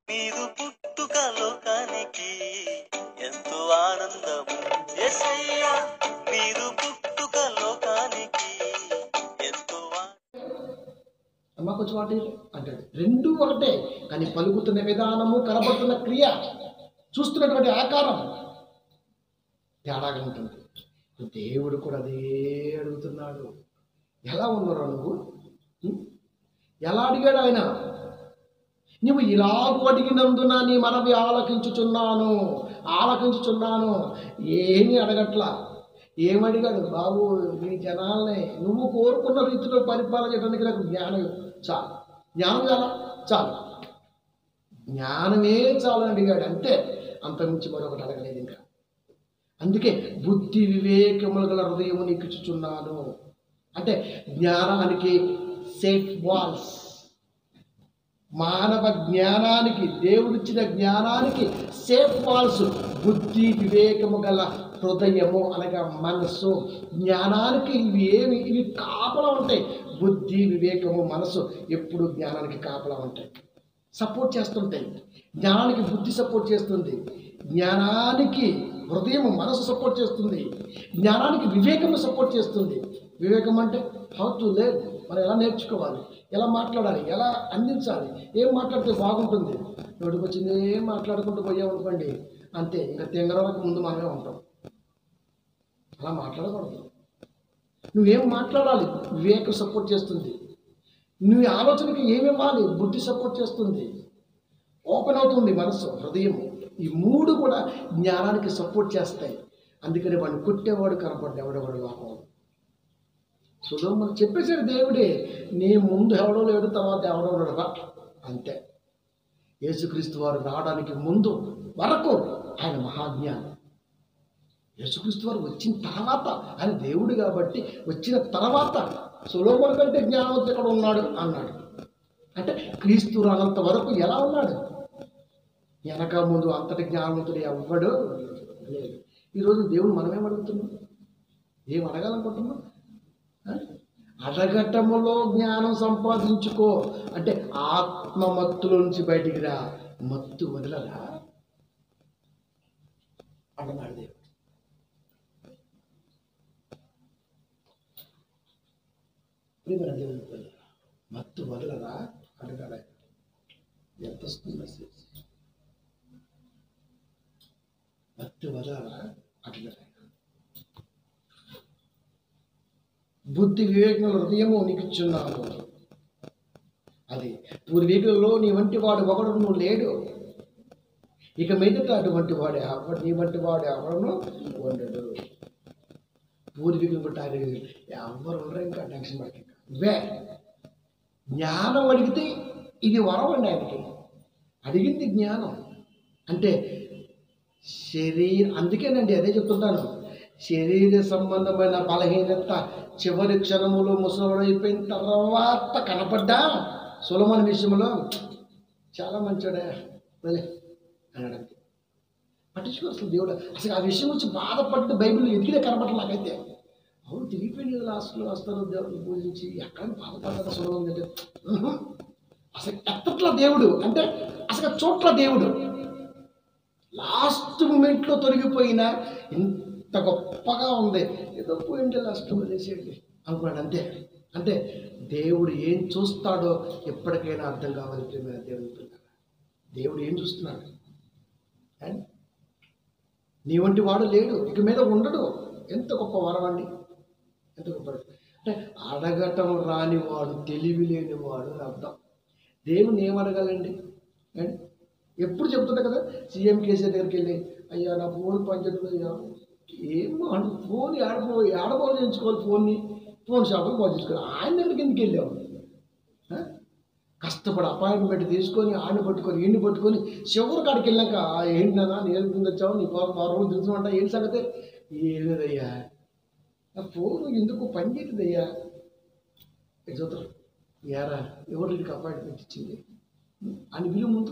మీరు పుట్టుక లోకానికి ఎంతో ఆనందము ఎసయ్యా మీరు పుట్టుక లోకానికి ఎంతో ఆ- అమ్మ కొంచెం మాట ఇవ్వు అంటాడు రెండు ఒకటే కానీ పలుకుతున్న విధానము కనబడుతున్న క్రియ చూస్తున్నటువంటి ఆకారం తేడాగా ఉంటుంది దేవుడు కూడా అదే అడుగుతున్నాడు ఎలా ఉన్నారా నువ్వు ఉం? ఎలా అడిగాడు ఆయన నువ్వు ఇలాగూ అడిగినందున నీ మనవి ఆలకించుచున్నాను ఆలకించుచున్నాను ఏమీ అడగట్లా ఏమడిగాడు బాబు నీ జనాల్ని నువ్వు కోరుకున్న రీతిలో పరిపాలన చేయడానికి నాకు జ్ఞానం చాలు జ్ఞానం చాలా చాలు జ్ఞానమే చాలు అని అడిగాడు అంతే అంతకుమించి మరొకటి అడగలేదు ఇంకా అందుకే బుద్ధి వివేకములు గల హృదయము నీకు ఇచ్చుచున్నాను అంటే జ్ఞానానికి సేఫ్ వాల్స్ మానవ జ్ఞానానికి దేవుడిచ్చిన జ్ఞానానికి సేఫ్ వాల్స్ బుద్ధి వివేకము గల హృదయము అనగా మనస్సు జ్ఞానానికి ఇవి ఏమి ఇవి కాపలా ఉంటాయి బుద్ధి వివేకము మనసు ఎప్పుడు జ్ఞానానికి కాపలా ఉంటాయి సపోర్ట్ చేస్తుంటాయి జ్ఞానానికి బుద్ధి సపోర్ట్ చేస్తుంది జ్ఞానానికి హృదయం మనసు సపోర్ట్ చేస్తుంది జ్ఞానానికి వివేకం సపోర్ట్ చేస్తుంది వివేకం అంటే హౌ టు లేర్ మనం ఎలా నేర్చుకోవాలి ఎలా మాట్లాడాలి ఎలా అందించాలి ఏం మాట్లాడితే బాగుంటుంది నోటికి వచ్చింది ఏం మాట్లాడుకుంటూ పోయామనుకోండి అంతే ఇంకా తెంగరాలకు ముందు మనమే ఉంటాం అలా మాట్లాడకూడదు నువ్వేం మాట్లాడాలి వివేకం సపోర్ట్ చేస్తుంది నువ్వు ఈ ఆలోచనకి ఏమి ఇవ్వాలి బుద్ధి సపోర్ట్ చేస్తుంది ఓపెన్ అవుతుంది మనసు హృదయము ఈ మూడు కూడా జ్ఞానానికి సపోర్ట్ చేస్తాయి అందుకని వాడిని కొట్టేవాడు కనపడ్డా ఎవడెవడు లోకం సుధం మనకు చెప్పేశాడు దేవుడే నీ ముందు ఎవడో లేడు తర్వాత ఎవడో లేడు రా అంతే యేసుక్రీస్తు వారు రావడానికి ముందు వరకు ఆయన మహాజ్ఞానం యేసుక్రీస్తు వారు వచ్చిన తర్వాత ఆయన దేవుడు కాబట్టి వచ్చిన తర్వాత సులోమన్ కంటే జ్ఞానవంతుడు ఎక్కడ ఉన్నాడు అన్నాడు అంటే క్రీస్తు రానంత వరకు ఎలా ఉన్నాడు వెనక ముందు అంతటి జ్ఞానవంతుడు ఎవ్వడు లేదు ఈరోజు దేవుడు మనమేం అడుగుతున్నాం ఏం అడగాలనుకుంటున్నాం ఆ? అడగటములో జ్ఞానం సంపాదించుకో అంటే ఆత్మ మత్తులో నుంచి బయటికి రా మత్తు వదలరా అన్నాడు దేవుడు ప్రియమైన దేవుని పిల్లలు మత్తు వదలరా అడగాడు ఆయన. ఎంత వస్తుంది మెసేజ్ మత్తు వదలరా అడగాడు ఆయన. బుద్ధి వివేకముల హృదయము నీకు ఇచ్చున్నాను అది పూర్వీకులలో నీ వంటి వాడు ఒకడు నువ్వు లేడు ఇక మీదట అటువంటి వాడే ఎవడు నీ వంటి వాడు ఎవడను ఉండడు పూర్వీకులు బట్టి ఆయన ఎవరు ఉండరు ఇంకా టెన్షన్ పడక ఇంకా వే జ్ఞానం అడిగితే ఇది వరం అండి ఆయనకి అడిగింది జ్ఞానం అంటే శరీర అందుకేనండి అదే చెప్తుంటాను శరీర సంబంధమైన బలహీనత చివరి క్షణములో ముసలివాడు అయిపోయిన తర్వాత కనపడ్డా సులమన విషయంలో చాలా మంచోడే వెళ్ళే అన్నాడు పట్టించుకో అసలు దేవుడు అసలు ఆ విషయం గురించి బాధపడ్డ బైబిల్ ఎదిగితే కనపడలేదు నాకైతే అవును తిరిగిపోయింది కదా లాస్ట్లో వస్తారు దేవుడిని పూజించి ఎక్కడ బాధపడ్డా సులభం అంటే ఉహు. అసలు ఎత్తట్ల దేవుడు అంటే అసలు చోట్ల దేవుడు లాస్ట్ మూమెంట్లో తొలగిపోయిన ఇంత గొప్పగా ఉంది ఏదో పోయింటే లాస్ట్ వదిలేసేయండి అనుకున్నాడు అంతే అంటే దేవుడు ఏం చూస్తాడో ఎప్పటికైనా అర్థం కావాలి ప్రియమైన దేవుని పిల్లలు దేవుడు ఏం చూస్తున్నాడు అండ్ నీ వంటి వాడు లేడు ఇక మీద ఉండడు ఎంత గొప్ప వరం అండి ఎంత గొప్ప వరం. అంటే అడగటం రానివాడు తెలివి లేనివాడు అని అర్థం దేవుని ఏం అడగాలండి అండ్ ఎప్పుడు చెప్తుంటా కదా సీఎం కేసీఆర్ దగ్గరికి వెళ్ళి అయ్యా నా ఫోన్ పనిచేయడం అయ్యా ఏం అను ఫోన్ ఆడపో ఆడబోలు చేయించుకోవాలి ఫోన్ని ఫోన్ షాపులు బాగు చేసుకోవాలి ఆయన దగ్గరికి ఎందుకు వెళ్ళావు ఆ? కష్టపడి అపాయింట్మెంట్ తీసుకొని ఆడిని పట్టుకొని ఈయన్ని పట్టుకొని చివరి కాడికి వెళ్ళాక "ఆ, ఏంటి నాన్న నేను కింద వచ్చావు నీ కోసం వారం రోజులు తెలుసుమంటా ఏంటి సంగతి ఏం లేదయ్యా ఆ ఫోన్ ఎందుకు పని చేయలేదయ్యా ఇటు చూస్తారు యారా ఎవరు నీకు అపాయింట్మెంట్ ఇచ్చింది అని విలువ ముందు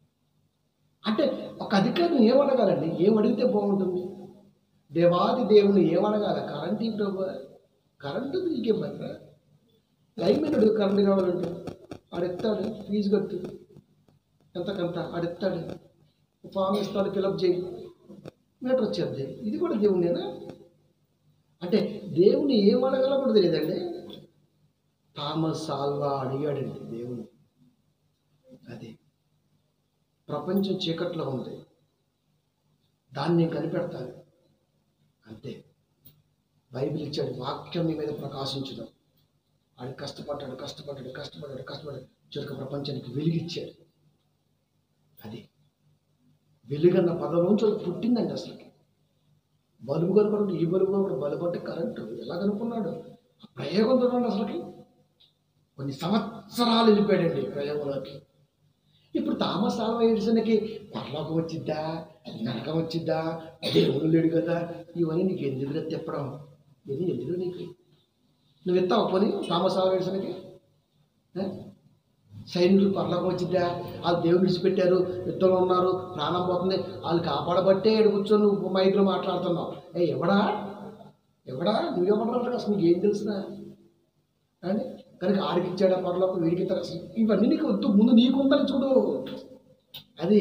అంటే ఒక అధికారిని ఏం అడగాలండి ఏం అడిగితే బాగుంటుంది దేవాది దేవుని ఏం అడగాల కరెంట్ ప్రభు కరెంటు నీకే పని లైన్ మీద అడుగు కరెంట్ కావాలంటే ఆడు ఎత్తాడు ఫీజు కట్టు ఎంతకంత ఆడిస్తాడు ఫామ్ ఇస్తాడు ఫిలప్ చేయి మీటర్ వచ్చేది ఇది కూడా దేవునేనా అంటే దేవుని ఏం అడగాలో కూడా తెలియదండి థామస్ ఆల్వా అడిగాడండి దేవుని అది ప్రపంచం చీకట్లో ఉంది దాన్ని నేను కనిపెడతాను అంతే బైబిల్ ఇచ్చాడు వాక్యం నీ మీద ప్రకాశించడం ఆడు కష్టపడ్డాడు కష్టపడ్డాడు కష్టపడ్డాడు కష్టపడ్డాడు చివరికి ప్రపంచానికి వెలిగిచ్చాడు అది వెలుగన్న పదం నుంచి అది పుట్టిందండి అసలుకి బల్బు కనుక్కున్నాడు ఈ బల్బు కూడా బల్బు అంటే కరెంటు ఎలా కనుక్కున్నాడు ఆ ప్రయోగం చూడండి అసలుకి కొన్ని సంవత్సరాలు వెళ్ళిపోయాడండి ఈ ప్రయోగంలోకి ఇప్పుడు థామస్ ఆల్వా ఎడిసన్కి పర్లోకం వచ్చిద్దా నరకం వచ్చిద్దా దేవుడు లేడు కదా ఇవన్నీ నీకు ఎందుకు తిప్పడం ఇది ఎందుకు నీకు నువ్వు ఇస్తావు పోనీ థామస్ ఆల్వా ఎడిసన్కి ఏ? సైనికులు పర్లోకం వచ్చిద్దా వాళ్ళు దేవుడు విడిచిపెట్టారు యుద్ధంలో ఉన్నారు ప్రాణం పోతుంది వాళ్ళు కాపాడబట్టే ఈడ కూర్చొని నువ్వు మైక్లో మాట్లాడుతున్నావు ఏ ఎవడా ఎవడా నువ్వెవడా అసలు నీకు ఏం తెలుసునా అని కనుక ఆడికి ఇచ్చాడా పరలోకం వీడికి ఇచ్చాడు అసలు ఇవన్నీ నీకు వద్దు ముందు నీకు ఉందని చూడు అది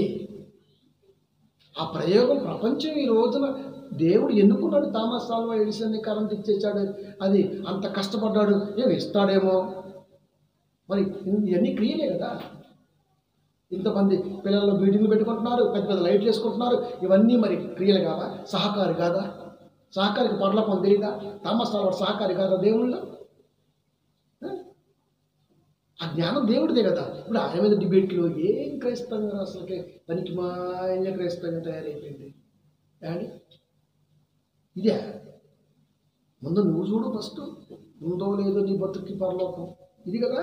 ఆ ప్రయోగం ప్రపంచం ఈ రోజున దేవుడు ఎన్నుకున్నాడు థామస్ సాల్వా ఎడిసన్ని కరెంట్ ఇచ్చేసాడు అది అంత కష్టపడ్డాడు ఏమి ఇస్తాడేమో మరి ఇన్- ఇవన్నీ క్రియలే కదా ఇంతమంది పిల్లలు మీటింగ్లు పెట్టుకుంటున్నారు పెద్ద పెద్ద లైట్లు వేసుకుంటున్నారు ఇవన్నీ మరి క్రియలు కాదా సహకారి కాదా సహకారికి పర్లకం తెలియదా థామస్ సాల్వా సహకారి కాదా దేవుళ్ళ ఆ జ్ఞానం దేవుడిదే కదా ఇప్పుడు ఆయన మీద డిబేట్లు ఏం క్రైస్తవం అసలుకి పనికి మాయ క్రైస్తవం తయారైపోయింది ఏమండి ఇదే ముందు నువ్వు చూడు ఫస్ట్ ఉందో లేదో నీ బతుక్కి పరలోకం ఇది కదా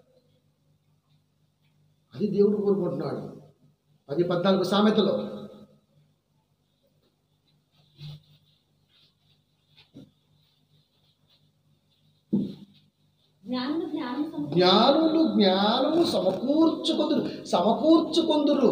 అది దేవుడు కోరుకుంటున్నాడు పది పద్నాలుగు సామెతలో జ్ఞానులు జ్ఞానం సమకూర్చు- జ్ఞానులు జ్ఞానము సమకూర్చుకొందురు సమకూర్చుకొందురు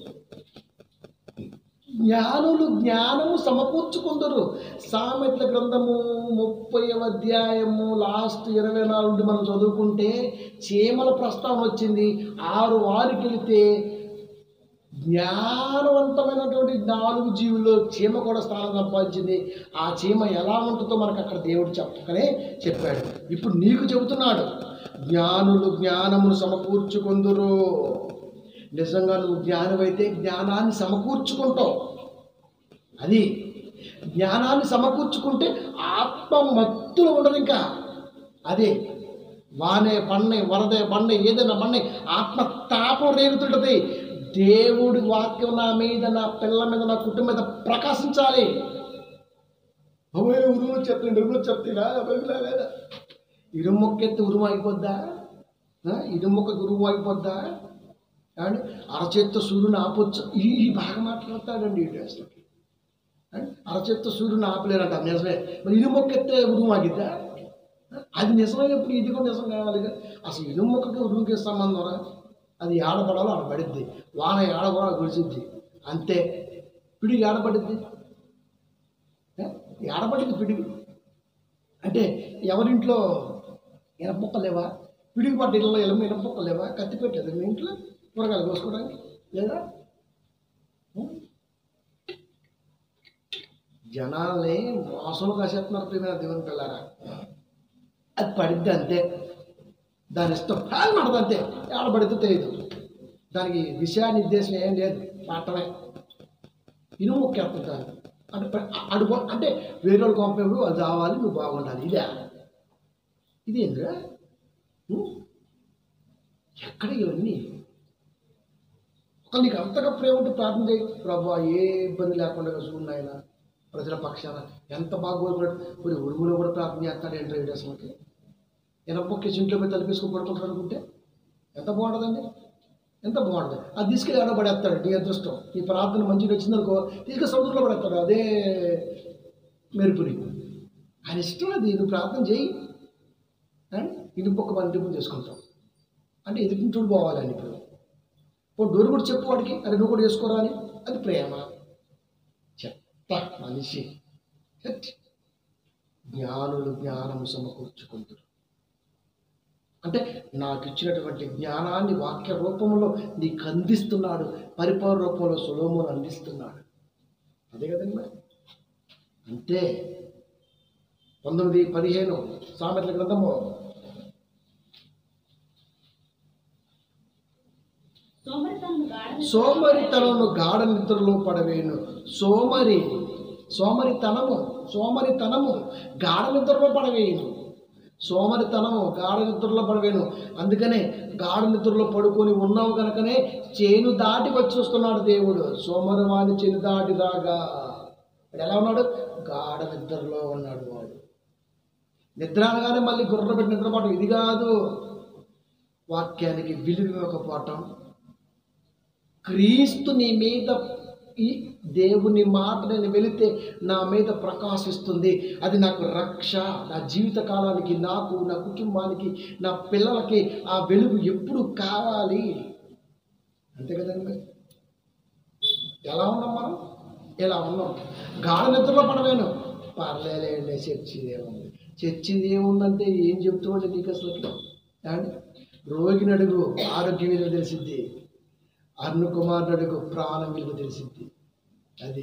జ్ఞానులు జ్ఞానము సమకూర్చుకుందరు సామెతల గ్రంథము ముప్పై అధ్యాయము లాస్ట్ ఇరవై నాలుగు నుండి మనం చదువుకుంటే చీమల ప్రస్తావన వచ్చింది ఆరు వారికి వెళితే జ్ఞానవంతమైనటువంటి నాలుగు జీవుల్లో చీమ కూడా స్థానం సంపాదించింది ఆ చీమ ఎలా ఉంటుందో మనకు అక్కడ దేవుడు చెప్పకనే చెప్పాడు ఇప్పుడు నీకు చెబుతున్నాడు జ్ఞానులు జ్ఞానమును సమకూర్చుకుందురు నిజంగా నువ్వు జ్ఞానమైతే జ్ఞానాన్ని సమకూర్చుకుంటావు అది జ్ఞానాన్ని సమకూర్చుకుంటే ఆత్మ మత్తులు ఉండదు ఇంకా అదే వానే పన్నే వరదే బండే ఏదైనా బండే ఆత్మ తాపం రేగుతుంటది దేవుడి వాక్యం నా మీద నా పిల్లల మీద నా కుటుంబం మీద ప్రకాశించాలి అమ్మాయి ఉరుము చెప్తుంది ఉరుము చెప్తున్నా లేదా ఇరుము మొక్కెత్తి ఉరుము అయిపోద్దా ఆ? ఇరుము మొక్కకి ఉరుము అయిపోద్దా అండి అరచేత్తో సూర్యుని ఆపొచ్చు ఈ ఈ బాగా మాట్లాడతాడండి ఈ అసలుకి అండి అరచేత్తో సూర్యుని ఆపలేరంట నిజమే మరి ఇరు మొక్కెత్తే ఉరుము ఆగిద్దా అది నిజమైనప్పుడు ఇది కూడా నిజం కావాలిగా అసలు ఇనుము మొక్కకి ఉరుముకి సంబంధం రా అది ఏడపడాలో ఆడ పడిద్ది వాన ఏడపడాలో గుడిసిద్ది అంతే పిడిగి ఏడపడిద్ది ఏ? ఏడపడింది పిడిగి అంటే ఎవరింట్లో ఇనపొక్క లేవా పిడిగి పట్ట ఇళ్ళలో ఎలమ ఇనపొక్క లేవా కత్తి పెట్టేది మీ ఇంట్లో కూరగాయలు కోసుకోవడానికి లేదా ఉం? జనాల్ని మోసం కాసేస్తున్నారు ప్రియమైన దేవుని పిల్లారా అది పడిద్ది అంతే దాని ఇష్టం ఫ్యాన్ పడదు అంతే ఏడబడితే తెలియదు దానికి దిశా నిర్దేశం ఏం లేదు మాత్రమే ఇనుము మొక్కేస్తుంటాను అంటే ప్ర- అడుగు అంటే వేరే వాళ్ళు పంపేప్పుడు అది కావాలి నువ్వు బాగుండాలి ఇదే ఇది ఏంద్రా ఉం? ఎక్కడ ఇవన్నీ ఒక నీకు అంతగా ప్రేమ ఉంటే ప్రార్థన చేయి ప్రభా ఏ ఇబ్బంది లేకుండా చూడండి ఆయన ప్రజల పక్షాన ఎంత బాగా కోరుకున్నాడు మరి ఉరుములో కూడా ప్రార్థన చేస్తాడు ఏంటో ఈ అసలుకి ఎనపొక్కి ఇంట్లో పోయి తలిపేసుకుని పడుకుంటాడు అనుకుంటే ఎంత బాగుంటుందండి ఎంత బాగుంటుంది అది తీసుకెళ్ళి ఎవడో పడేస్తాడు నీ అదృష్టం ఈ ప్రార్థన మంచిగా వచ్చిందనుకో తీసుకెళ్ళి సముద్రంలో పడేస్తాడు అదే మెరుపుని ఆయన ఇష్టం అది నువ్వు ప్రార్థన చేయి అండ్ ఇనుపొక్క మన ఇంటి చేసుకుంటాం అంటే ఎదుటింటూ పోవాలని ఇప్పుడు ఓ డోర్ కూడా చెప్పు వాడికి అరే నువ్వు కూడా చేసుకోరా అని అది ప్రేమ చెత్త మనిషి హెట్. జ్ఞానులు జ్ఞానం సమకూర్చుకుంటారు అంటే నాకు ఇచ్చినటువంటి జ్ఞానాన్ని వాక్య రూపంలో నీకు అందిస్తున్నాడు పరిపూర్ణ రూపంలో సులోమును అందిస్తున్నాడు అదే కదండి మరి అంతే పంతొమ్మిది పదిహేను సామెతల గ్రంథము సోమరితనము గాఢ సోమరితనము గాఢ నిద్రలో పడవేను సోమరి సోమరితనము సోమరితనము గాఢ నిద్రలో పడవేయను సోమరితనము గాఢ నిద్రలో పడవేను అందుకనే గాఢ నిద్రలో పడుకొని ఉన్నావు కనుకనే చేను దాటి వచ్చి వస్తున్నాడు దేవుడు సోమరవాణి చేను దాటి రాగా ఇప్పుడు ఎలా ఉన్నాడు గాఢ నిద్రలో ఉన్నాడు వాడు నిద్ర అనగానే మళ్ళీ గుర్ర పెట్టి నిద్రపోవటం ఇది కాదు వాక్యానికి విలువ ఇవ్వకపోవటం క్రీస్తు నీ మీద ఈ దేవుని మాట నేను వెళితే నా మీద ప్రకాశిస్తుంది అది నాకు రక్ష నా జీవిత కాలానికి నాకు నా కుటుంబానికి నా పిల్లలకి ఆ వెలుగు ఎప్పుడు కావాలి అంతే కదండి మరి ఎలా ఉన్నాం మనం ఎలా ఉన్నాం గాఢ నిద్రలో పడవేను పర్లేదండి చర్చిది ఏముంది చర్చిది ఏముందంటే ఏం చెప్తామండి నీకు అసలు ఏమండి రోగిని అడుగు ఆరోగ్యం విలువ తెలిసిద్ది అరుణ్ కుమార్ అడుగు ప్రాణం విలువ తెలిసిద్ది అది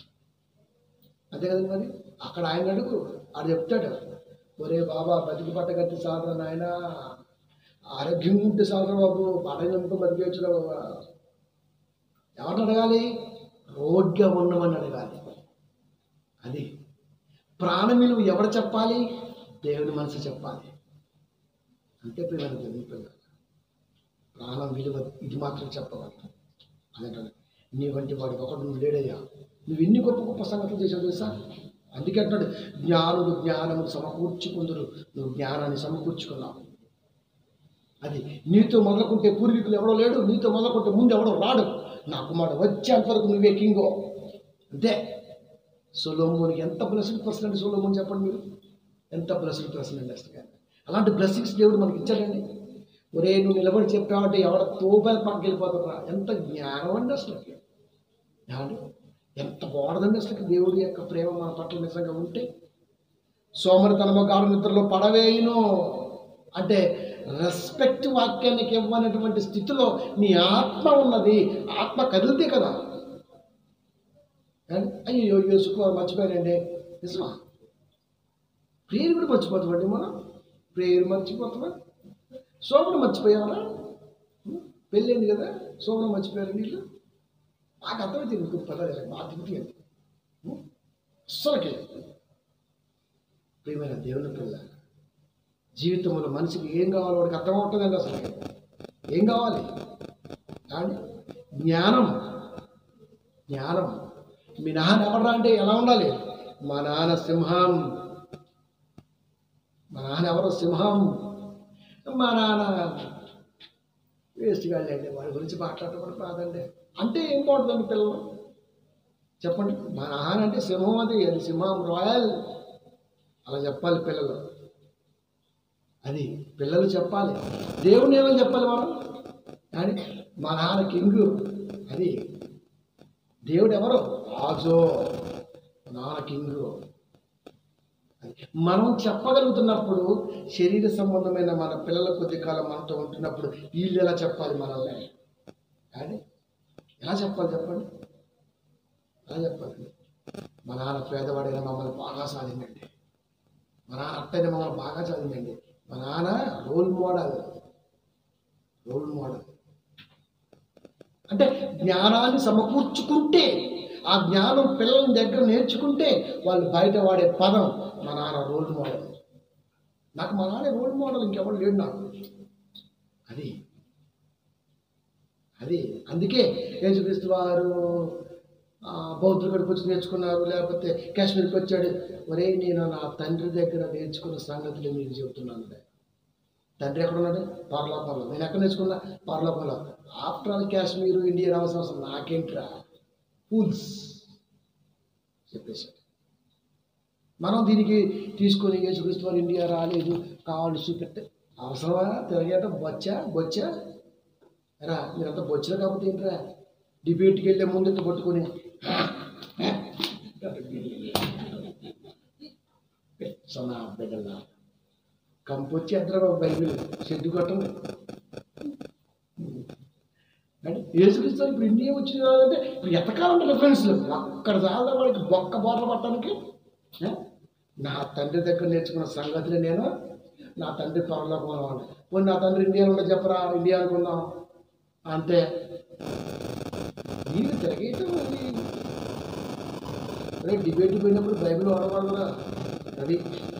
అంతే కదండి మరి అక్కడ ఆయన అడుగు ఆడు చెప్తాడు ఒరే బాబా బతికి పట్ట కట్టి సాధన నాయన ఆరోగ్యం ఉంటే సాధన బాబు పడగంతో బతికేచ్చురా బాబా ఎవరిని అడగాలి రోగ్యం ఉన్నవని అడగాలి అది ప్రాణం విలువ ఎవరు చెప్పాలి దేవుని మనసు చెప్పాలి అంతే పిల్లలు పిల్లలు ప్రాణం విలువ ఇది మాత్రం చెప్పగలను అదంటాడు నీ వంటి వాడికి ఒకడు నువ్వు లేడయ్యా నువ్వు ఎన్ని గొప్ప గొప్ప సంగతులు చేసావు తెలుసా అందుకే అంటాడు జ్ఞానుడు జ్ఞానము సమకూర్చుకుందరు నువ్వు జ్ఞానాన్ని సమకూర్చుకున్నావు అది నీతో మొదలుకుంటే పూర్వీకులు ఎవడో లేడు నీతో మొదలుకుంటే ముందు ఎవడో రాడు నా కుమారుడు వచ్చేంత వరకు నువ్వే కింగో అంతే సొలోమోనికి ఎంత బ్లెస్డ్ పర్సన్ అండి సొలోమోన్ చెప్పండి మీరు ఎంత బ్లెస్డ్ పర్సన్ అండి అసలు అలాంటి బ్లెస్సింగ్స్ దేవుడు మనకి ఇచ్చాడండి ఒరే నువ్వు నిలబడి చెప్పావంటే ఎవడ తోపేద పక్కకి వెళ్ళిపోతారా ఎంత జ్ఞానం అండి అసలు ఏమండి ఎంత బాగుండదండి అసలు దేవుడి యొక్క ప్రేమ మన పట్ల నిజంగా ఉంటే సోమరితనము గాఢ నిద్రలో పడవేయును అంటే రెస్పెక్ట్ వాక్యానికి ఇవ్వనటువంటి స్థితిలో నీ ఆత్మ ఉన్నది ఆత్మ కదిలితే కదా ఏమండి? అయ్యో యేసుకుమార్ మర్చిపోయానండి నిజమా ప్రేయర్ కూడా మర్చిపోతామండి మనం ప్రేయర్ మర్చిపోతామా సోమను మర్చిపోయావరా పెళ్ళైంది కదా సోమను మర్చిపోయారు నీళ్ళు నాకు అర్థమైతే మీకు పర్లేదు బాగా తిరుగుతుంది అస్సలకి ప్రియమైన దేవుని పిల్ల జీవితంలో మనిషికి ఏం కావాలో వాడికి అర్థం అవుతుందండి అసలు ఏం కావాలి కానీ జ్ఞానం జ్ఞానం మీ నాన్న ఎవడరా అంటే ఎలా ఉండాలి మా నాన్న సింహం మా నాన్న ఎవరో సింహం మా నాన్న వేస్ట్ కాదండి వాడి గురించి మాట్లాడటం కూడా కాదండి అంటే ఏం బాగుంటుందండి పిల్లలు చెప్పండి మా నాన్న అంటే సింహం అది అది సింహం రాయల్ అలా చెప్పాలి పిల్లలు అది పిల్లలు చెప్పాలి దేవుని ఏమని చెప్పాలి మనం కానీ మా నాన్న కింగు అది దేవుడు ఎవరు రాజు మా నాన్న కింగు అది. మనం చెప్పగలుగుతున్నప్పుడు శరీర సంబంధమైన మన పిల్లల కొద్ది కాలం మనతో ఉంటున్నప్పుడు వీళ్ళు ఎలా చెప్పాలి మనల్ని కానీ ఎలా చెప్పాలి చెప్పండి ఎలా చెప్పాలి మా నాన్న పేదవాడైనా మమ్మల్ని బాగా సాధిందండి మా నాన్న అట్టైనా మమ్మల్ని బాగా చదివిందండి మా నాన్న రోల్ మోడల్ రోల్ మోడల్ అంటే జ్ఞానాన్ని సమకూర్చుకుంటే ఆ జ్ఞానం పిల్లల దగ్గర నేర్చుకుంటే వాళ్ళు బయట వాడే పదం మా నాన్న రోల్ మోడల్ నాకు మా నాన్న రోల్ మోడల్ ఇంకెవరు లేడు నాకు అది అది అందుకే యేసుక్రీస్తు వారు ఆ, బౌద్ధుల కాడికి వచ్చి నేర్చుకున్నారు లేకపోతే కాశ్మీర్కి వచ్చాడు ఒరే నేను నా తండ్రి దగ్గర నేర్చుకున్న సంగతులు మీకు చెబుతున్నాను తండ్రి ఎక్కడ ఉన్నాడు పరలోకంలో నేను ఎక్కడ నేర్చుకున్నా పరలోకంలో ఆఫ్టర్ ఆల్ కాశ్మీర్ ఇండియా రావాల్సిన అవసరం నాకేంట్రా ఫూల్స్ చెప్పేశాడు మనం దీనికి తీసుకొని యేసుక్రీస్తు వారు ఇండియా రాలేదు కావాలి చూపెట్టే అవసరమా తిరగేట బొచ్చా బొచ్చా రా మీరంతా బొచ్చలు కాకపోతే ఏంట్రా డిబేట్కి వెళ్ళే ముందు ఇట్లా పట్టుకొని సన్నా బిడ్డలా కంపొచ్చి ఎద్దరు బైబిల్ షెడ్డు కొట్టండి అంటే యేసుక్రీస్తు ఇప్పుడు ఇండియా వచ్చింది అంటే ఇప్పుడు ఎంతకాలం రిఫరెన్స్లు అక్కడ చాలా వాళ్ళకి బొక్క బోర్ల పట్టడానికి ఏ? నా తండ్రి దగ్గర నేర్చుకున్న సంగతిని నేను నా తండ్రి త్వరలో కొనవాలి పోనీ నా తండ్రి ఇండియాలో ఉండే చెప్పరా ఇండియా అనుకుందాం అంతే నీళ్ళు తిరగేయటం అది అదే డిబేట్ పోయినప్పుడు బైబిల్ వాడకూడదు కదా అది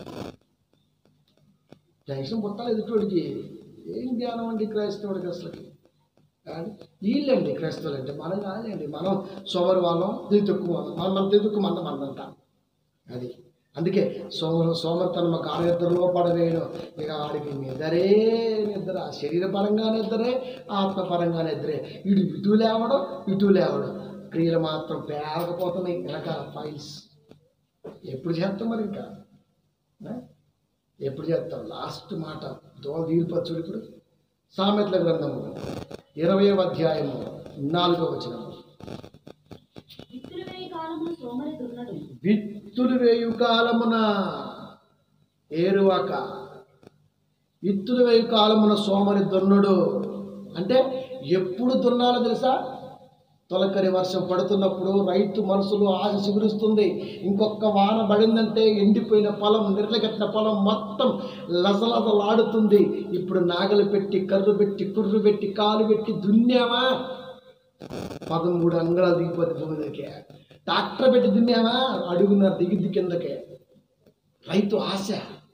టెన్షన్ పుట్టాలి ఎదుటివాడికి ఏం జ్ఞానం అండి క్రైస్తవుడికి అసలుకి కానీ వీళ్ళండి క్రైస్తవులు అంటే మనం కాదండి మనం సోమరి వాళ్ళం తెతుక్కు వాళ్ళం మనం మన తెతుక్కు మన మనంట అది అందుకే సోమరు సోమర్తనం కాలు నిద్రలో పడవేయడం ఇక వాడికి నిద్రే నిద్ర శరీరపరంగా నిద్రే ఆత్మపరంగా నిద్రే ఇటు ఇటు లేవడం ఇటు లేవడం క్రియలు మాత్రం పేరకపోతున్నాయి వెనకాల ఫైల్స్ ఎప్పుడు చేస్తాం మరి ఇంకా ఆ? ఎప్పుడు చేస్తాం లాస్ట్ మాట దోల తీరిపచ్చుడు ఇప్పుడు సామెతల గ్రంథము ఇరవై అధ్యాయము నాలుగవ వచనము విత్తులు వేయి కాలమున సోమరి దున్నడు విత్తులు వేయు కాలమున ఏరువాక విత్తులు వేయు కాలమున సోమరి దున్నుడు అంటే ఎప్పుడు దున్నాలో తెలుసా తొలకరి వర్షం పడుతున్నప్పుడు రైతు మనసులో ఆశ చిగురుస్తుంది ఇంకొక వాన పడిందంటే ఎండిపోయిన పొలం నిర్లగట్టిన పొలం మొత్తం లసలసలాడుతుంది ఇప్పుడు నాగలు పెట్టి కర్రు పెట్టి కుర్రు పెట్టి కాలు పెట్టి దున్నామా పదమూడు అంగళాలు దిగిపోతే భూమి దగ్గరికి ట్రాక్టర్ పెట్టి దున్నామా అడుగున్నర దిగిద్ది కిందకే రైతు ఆశ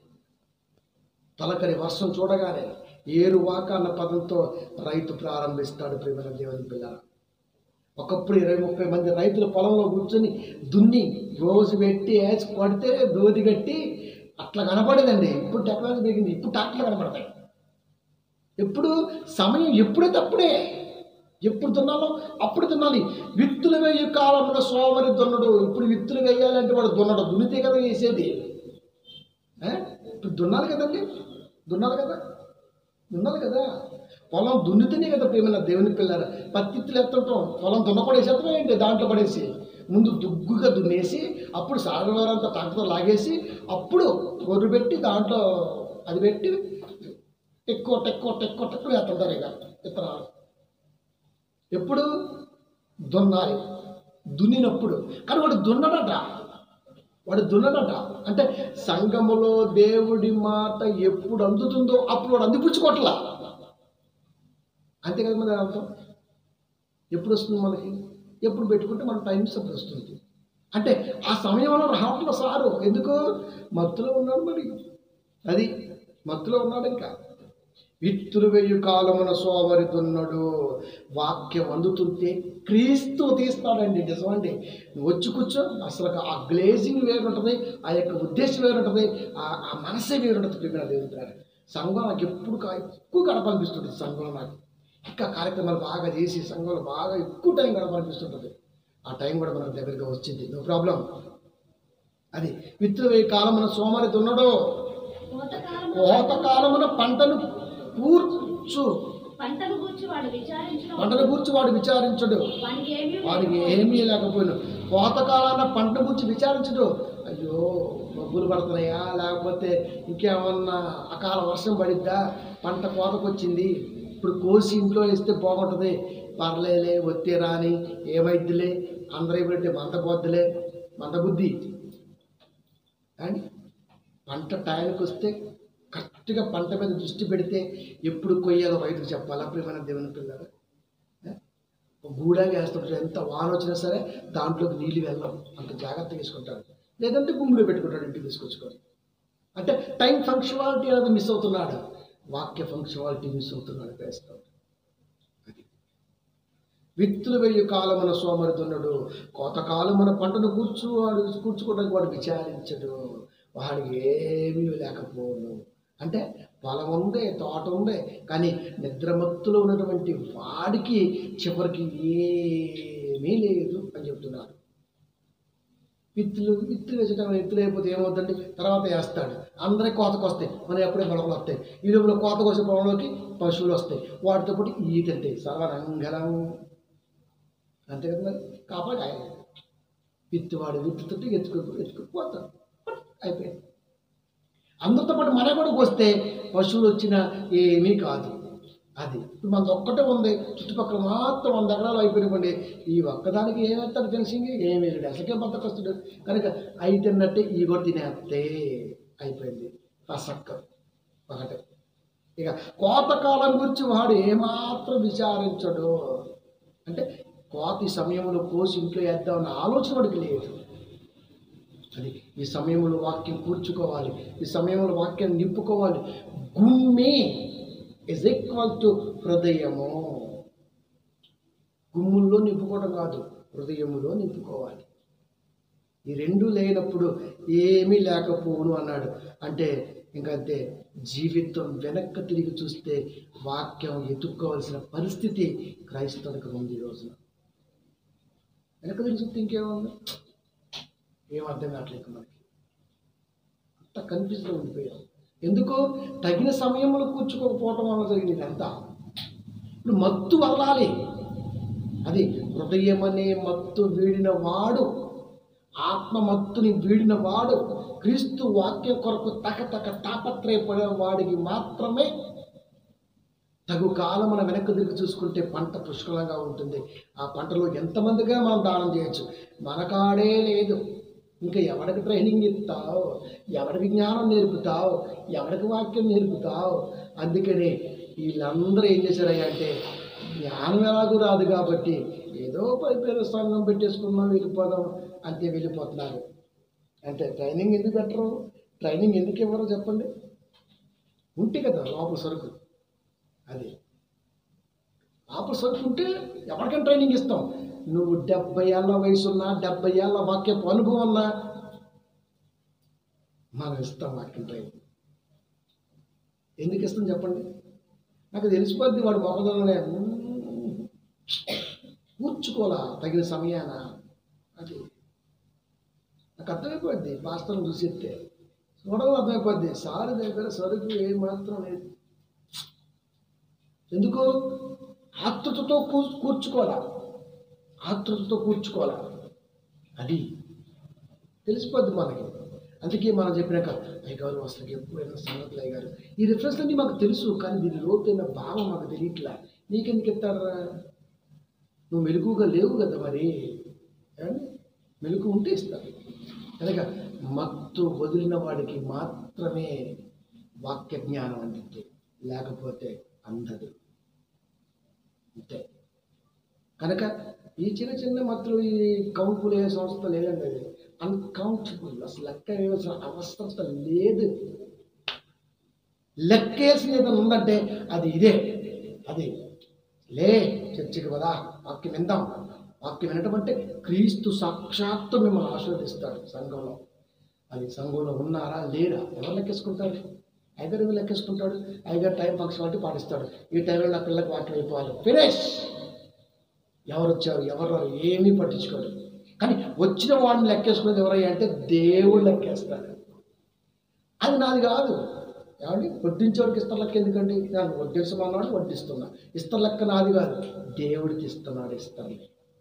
తలకరి వర్షం చూడగానే ఏరువాక అన్న పదంతో రైతు ప్రారంభిస్తాడు ప్రేమ దేవుని పిల్లల ఒకప్పుడు ఇరవై ముప్పై మంది రైతులు పొలంలో కూర్చొని దున్ని రోజు పెట్టి వేసి కొడితే దోది కట్టి అట్లా కనపడేదండి ఇప్పుడు టెక్నాలజీ పెరిగింది ఇప్పుడు ట్రాక్టర్లు కనపడతాయి ఎప్పుడు సమయం ఎప్పుడైతే అప్పుడే ఎప్పుడు దున్నాలో అప్పుడు దున్నాలి విత్తులు వేయ కాలంలో సోమరి దున్నడు ఇప్పుడు విత్తులు వేయాలంటే వాడు దున్నడు దున్నితే కదా వేసేది ఏ? ఇప్పుడు దున్నాలి కదండి దున్నాలి కదా దున్నాలి కదా పొలం దున్నితేనే కదా ప్రేమ దేవుని పిల్లలు పత్తిత్తులు ఎత్తుంటాం పొలం దున్నకుండా వేసేస్తాం ఏంటి దాంట్లో పడేసి ముందు దుగ్గుగా దున్నేసి అప్పుడు సాగవారంతా ట్రాక్టర్ లాగేసి అప్పుడు గొర్రె పెట్టి దాంట్లో అది పెట్టి ఎక్కువ టెక్కువ టెక్కువ టెక్కువ వేస్తుంటారు ఇక విత్తనాలు ఎప్పుడు దున్నాలి దున్నినప్పుడు కానీ వాడు దున్నడట వాడు దున్నడట అంటే సంఘములో దేవుడి మాట ఎప్పుడు అందుతుందో అప్పుడు వాడు అందిపుచ్చుకోవట్లా అంతే కదా మన అర్థం ఎప్పుడు వస్తుంది మనకి ఎప్పుడు పెట్టుకుంటే మన టైం అప్పుడు వస్తుంది అంటే ఆ సమయంలో రావట్లేదు సారు ఎందుకు మత్తులో ఉన్నాడు మరి అది మత్తులో ఉన్నాడు ఇంకా విత్తులు వెయ్యి కాలమున సోమరి దున్నడు వాక్యం అందుతుంటే క్రీస్తు తీస్తాడండి నిజమండి నువ్వు వచ్చి కూర్చో అసలు ఆ గ్లేజింగ్ వేరుంటుంది ఆ యొక్క ఉద్దేశం వేరుంటుంది ఆ ఆ మనసే వేరుంటుంది ప్రిమిన దేవుడు సంఘం నాకు ఎప్పుడు కా- ఎక్కువ గడపనిపిస్తుంది సంఘంలో నాకు ఇంకా కార్యక్రమాలు బాగా చేసి సంఘంలో బాగా ఎక్కువ టైం గడపనిపిస్తుంటుంది ఆ టైం కూడా మనకు దగ్గరగా వచ్చింది నో ప్రాబ్లం అది విత్తులు వెయ్యి కాలమున సోమరి దున్నడు కోతకాలమున కోతకాలమున పంటను కూర్చు పంటను గూర్చి వాడు విచారించడం పంటను కూర్చు వాడు విచారించడు వానికి ఏమీ వాడికి ఏమీ లేకపోయినా కోతకాలాన పంట గురించి విచారించడు అయ్యో మబ్బులు పడుతున్నాయా లేకపోతే ఇంకేమన్నా అకాల వర్షం పడిద్దా పంట కోతకొచ్చింది ఇప్పుడు కోసి ఇంట్లో వేస్తే బాగుంటుంది పర్లేలే వచ్చే రాని ఏమైద్దిలే అందరూ పెడితే మందపోద్దులే మందబుద్ధి అండ్ పంట టైంకి వస్తే కరెక్ట్గా పంట మీద దృష్టి పెడితే ఎప్పుడు కొయ్యాలో రైతుకు చెప్పాలా ప్రియమైన దేవుని పిల్లలు గూడాగా వేస్తుంటారు ఎంత వాన వచ్చినా సరే దాంట్లోకి నీళ్ళు వెళ్ళం అంత జాగ్రత్త తీసుకుంటాడు లేదంటే గుమ్ములో పెట్టుకుంటాడు ఇంటికి తీసుకొచ్చుకొని అంటే టైం ఫంక్షనాలిటీ అనేది మిస్ అవుతున్నాడు వాక్య ఫంక్షనాలిటీ మిస్ అవుతున్నాడు క్రైస్తవుడు అది విత్తులు వెయ్యి కాలమున సోమరి దున్నడు కోతకాలమున పంటను కూర్చు వాడు కూర్చుకోవడానికి వాడు విచారించడు వాడికి ఏమీ లేకపోను అంటే పొలం ఉంది తోట ఉంది కానీ నిద్రమత్తులో ఉన్నటువంటి వాడికి చివరికి ఏమీ లేదు అని చెప్తున్నాడు విత్తులు విత్తులు వేసేటప్పుడు విత్తులు అయిపోతే ఏమవుతుందండి తర్వాత వేస్తాడు అందరికి కోతకు వస్తాయి మనం ఎప్పుడే పొలంలో వస్తాయి ఈ లోపల కోత కోసే పొలంలోకి పశువులు వస్తాయి వాటితో పాటు ఈతంటాయి సర్వరంగలం అంతే కదా మరి కాపాడు ఆయన విత్తువాడు విత్తుతుంటే ఎత్తుకు ఎత్తుకుపోతాడు అయిపోయింది అందరితో పాటు మన కూడా వస్తే పశువులు వచ్చినా ఏమీ కాదు అది ఇప్పుడు మనది ఒక్కటే ఉంది చుట్టుపక్కల మాత్రం వంద ఎకరాలు అయిపోయినప్పండి ఈ ఒక్కదానికి ఏమేస్తాడు తెలిసింది ఏమీ లేడు అసలుకే బతకొస్తాడు కనుక అయి తిన్నట్టే ఈ కూడా తినేస్తే అయిపోయింది పసక్క ఒకటే ఇక కోతకాలం గురించి వాడు ఏమాత్రం విచారించడు అంటే కోత ఈ సమయంలో కోసి ఇంట్లో వేద్దామన్న ఆలోచన వాడికి లేదు అది ఈ సమయంలో వాక్యం కూర్చుకోవాలి ఈ సమయంలో వాక్యం నింపుకోవాలి గుమ్మి ఇస్ ఈక్వల్ టు హృదయము గుమ్ముల్లో నింపుకోవడం కాదు హృదయములో నింపుకోవాలి ఈ రెండు లేనప్పుడు ఏమీ లేకపోవును అన్నాడు అంటే ఇంకంతే జీవితం వెనక్కి తిరిగి చూస్తే వాక్యం ఎదుర్కోవాల్సిన పరిస్థితి క్రైస్తవునికి ఉంది ఈ రోజున వెనక్కి తిరిగి చూస్తే ఇంకేముంది ఏం అర్థం కావట్లేదు మనకి అంత కన్ఫ్యూజ్లో ఉండిపోయాం ఎందుకు తగిన సమయంలో కూర్చుకోకపోవటం వల్ల జరిగింది అంతా ఇప్పుడు మత్తు వదలాలి అది హృదయం అనే మత్తు వీడిన వాడు ఆత్మ మత్తుని వీడిన వాడు క్రీస్తు వాక్యం కొరకు తక తక తాపత్రయపడే వాడికి మాత్రమే తగు కాలం మనం వెనక్కి తిరిగి చూసుకుంటే పంట పుష్కలంగా ఉంటుంది ఆ పంటలో ఎంతమందిగా మనం దానం చేయొచ్చు మనకాడే లేదు ఇంకా ఎవరికి ట్రైనింగ్ ఇస్తావు ఎవరికి జ్ఞానం నేర్పుతావు ఎవరికి వాక్యం నేర్పుతావు అందుకని వీళ్ళందరూ ఏం చేశారయ్యా అంటే జ్ఞానం ఎలాగూ రాదు కాబట్టి ఏదో పైపైన సంఘం పెట్టేసుకున్నాం వెళ్ళిపోదాం అంతే వెళ్ళిపోతున్నారు అంటే ట్రైనింగ్ ఎందుకు పెట్టరు ట్రైనింగ్ ఎందుకు ఇవ్వరు చెప్పండి ఉంటే కదా లోపల సరుకు అది లోపల సరుకు ఉంటే ఎవరికైనా ట్రైనింగ్ ఇస్తాం నువ్వు డెబ్బై ఏళ్ళ వయసున్నా డెబ్బై ఏళ్ళ వాక్యపు అనుభవం ఉన్నా మనం ఇస్తాం వాక్యం ట్రైనింగ్ ఎందుకు ఇస్తాం చెప్పండి నాకు తెలిసిపోద్ది వాడు మొక్కదొనే కూర్చుకోవాలా తగిన సమయాన అది నాకు అర్థమైపోద్ది పాస్టర్ని చూసిస్తే చూడడం అర్థమైపోద్ది సారి దగ్గర సరుకు ఏమాత్రం లేదు ఎందుకు ఆతృతతో కూ కూర్చుకోవాలా ఆతృతతో కూర్చుకోవాలా అది తెలిసిపోద్ది మనకి అందుకే మనం చెప్పినాక అయ్యగారు అసలు ఎప్పుడైనా సంగతులు అయ్యగారు ఈ రిఫరెన్స్ అన్ని మాకు తెలుసు కానీ దీని లోతైన భావం మాకు తెలియట్లా నీకెందుకు ఎత్తారా నువ్వు మెలుగుగా లేవు కదా మరి ఏమండి? మెలుగు ఉంటే ఇస్తాను కనుక మత్తు వదిలిన వాడికి మాత్రమే వాక్య జ్ఞానం అందింది లేకపోతే అందదు అంతే కనుక ఈ చిన్న చిన్న మత్తులు ఈ కౌంపులు ఏ సంస్థ లేదండి అది అన్కౌంటబుల్ అసలు లెక్క వేయాల్సిన అవసరం లేదు లెక్కేసిన ఏదైనా ఉందంటే అది ఇదే అది లే చర్చికి కదా వాక్యం విందాం వాక్యం వినటం అంటే క్రీస్తు సాక్షాత్తు మిమ్మల్ని ఆశీర్వదిస్తాడు సంఘంలో అది సంఘంలో ఉన్నారా లేరా ఎవరు లెక్కేసుకుంటారు ఐగర్ ఎవరు లెక్కేసుకుంటాడు ఐగర్ టైం ఫంక్షన్ బట్టి పాటిస్తాడు ఈ టైంలో నా పిల్లకి వాక్యం అయిపోవాలి ఫినిష్ ఎవరు వచ్చారు ఎవరు రారు ఏమీ పట్టించుకోరు కానీ వచ్చిన వాడిని లెక్కేసుకునేది ఎవరయ్యా అంటే దేవుడు లెక్కేస్తాడు అది నాది కాదు ఏమండి వడ్డించేవాడికి ఇస్తారు లెక్క ఎందుకండి నన్ను వడ్డించమన్నాడు వడ్డిస్తున్నా ఇస్తారు లెక్క నాది కాదు దేవుడికి ఇస్తున్నాడు ఇస్తాను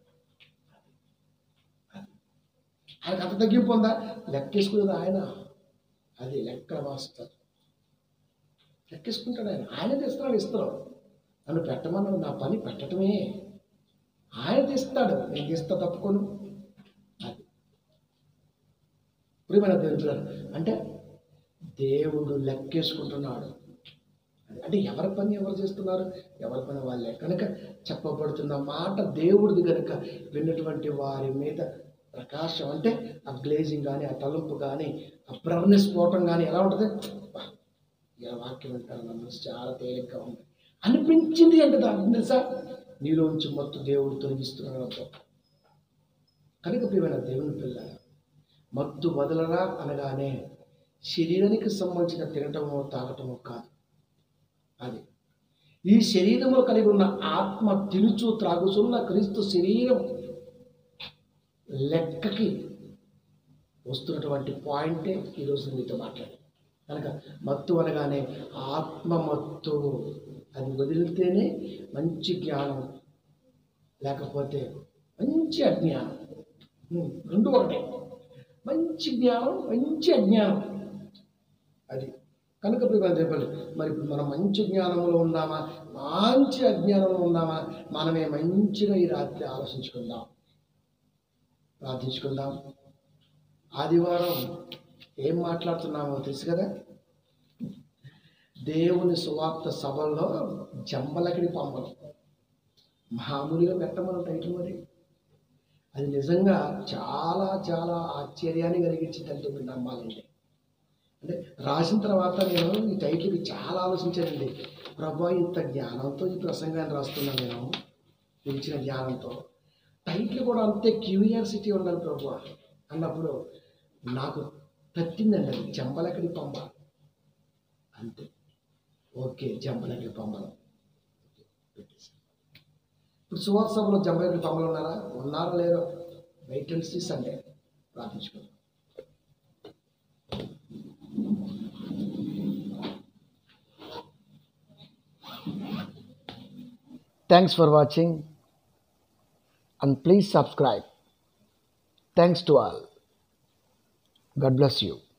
ఆయనకు అంత తగ్గింపు ఉందా లెక్కేసుకునేది ఆయన అది లెక్కల మాస్టర్ లెక్కేసుకుంటాడు ఆయన ఆయన తెస్తున్నాడు ఇస్తారు నన్ను పెట్టమన్నాడు నా పని పెట్టడమే ఆయన తీస్తాడు నేను తీస్తా తప్పుకోను అది ప్రియమైన దేవుడు అంటే దేవుడు లెక్కేసుకుంటున్నాడు అది- అంటే ఎవరి పని ఎవరు చేస్తున్నారు ఎవరి పని వాళ్ళే కనుక చెప్పబడుతున్న మాట దేవుడిది కనుక విన్నటువంటి వారి మీద ప్రకాశం అంటే ఆ గ్లేజింగ్ కానీ ఆ తలుపు కానీ ఆ బ్రౌన్నెస్ పోవటం కానీ ఎలా ఉంటుంది "వా, ఇలా వాక్యం వింటారు నా మనసు చాలా తేలిగ్గా ఉంది అనిపించింది అంటే దాని తెలుసా నీలోంచి మొత్తం దేవుడు తొలగిస్తున్నాడు అర్థం కనుక ప్రియమైన దేవుని పిల్ల మత్తు వదలరా అనగానే శరీరానికి సంబంధించిన తినటమో తాగటమో కాదు అది ఈ శరీరములో కలిగి ఉన్న ఆత్మ తినుచు త్రాగుచున్న క్రీస్తు శరీరం లెక్కకి వస్తున్నటువంటి పాయింటే ఈరోజు మీతో మాట్లాడి కనుక మత్తు అనగానే ఆత్మ మత్తు అది వదిలితేనే మంచి జ్ఞానం లేకపోతే మంచి అజ్ఞానం ఉమ్, రెండు ఒకటే మంచి జ్ఞానం మంచి అజ్ఞానం అది కనుక ప్రియమైన చెప్పండి మరి ఇప్పుడు మనం మంచి జ్ఞానంలో ఉన్నామా మంచి అజ్ఞానంలో ఉన్నామా మనమే మంచిగా ఈ రాత్రి ఆలోచించుకుందాం ప్రార్థించుకుందాం ఆదివారం ఏం మాట్లాడుతున్నామో తెలుసు కదా దేవుని సువార్త సభల్లో జంబలకిడి పంపలు మామూలుగా పెట్టమని టైటిల్ మరి అది నిజంగా చాలా చాలా ఆశ్చర్యాన్ని కలిగించిందంటే మీరు నమ్మాలండి అంటే రాసిన తర్వాత నేను ఈ టైటిల్కి చాలా ఆలోచించానండి ప్రభా ఇంత జ్ఞానంతో ఈ ప్రసంగాన్ని రాస్తున్నాను నేను మీరు ఇచ్చిన జ్ఞానంతో టైటిల్ కూడా అంతే క్యూరియాసిటీ ఉండాలి ప్రభు అన్నప్పుడు నాకు తట్టిందండి అది జంబలకడి పంప అంతే ఓకే జంబలకడి పంపలు పెట్టేసాను ఇప్పుడు సువార్త సభలో జంబలకడి పంపలు ఉన్నారా ఉన్నారా లేరో వెయిట్ అండ్ సీ సండే ప్రార్థించుకుందాం Thanks for watching and please subscribe. Thanks to all. God bless you.